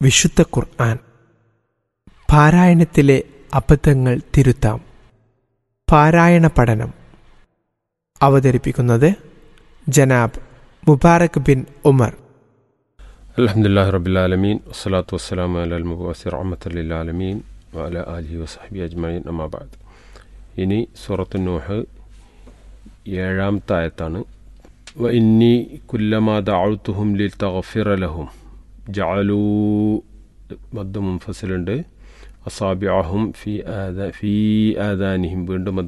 വിശുദ്ധ ഖുർആൻ പാരായണത്തിലെ അബദ്ധങ്ങൾ തിരുത്താം പാരായണ പഠനം അവതരിപ്പിക്കുന്നത് ജനാബ് മുബാറക് ബിൻ ഉമർ അലഹമുല്ലാ റബിലാലമീൻ വസ്സലാത്തു വസ്സലാം അലൽ മുബാസി റഹമത്തല്ലാലമീൻ വല അലി വസഹബി അജ്മീൻ അമാബാദ് ഇനി സൂറത്തു നൂഹ് ഏഴാമത്തെ ആയത്താണ് വ ഇന്നി കുല്ലമാ ദഅഉതുഹും ലിൽ തഗ്ഫിറ ലഹും ജഅലൂ മദ് മുൻഫസിലുണ്ട് അസാബിഅഹും ഫി ആദ ഫീ ആദാനിഹിം വീണ്ടും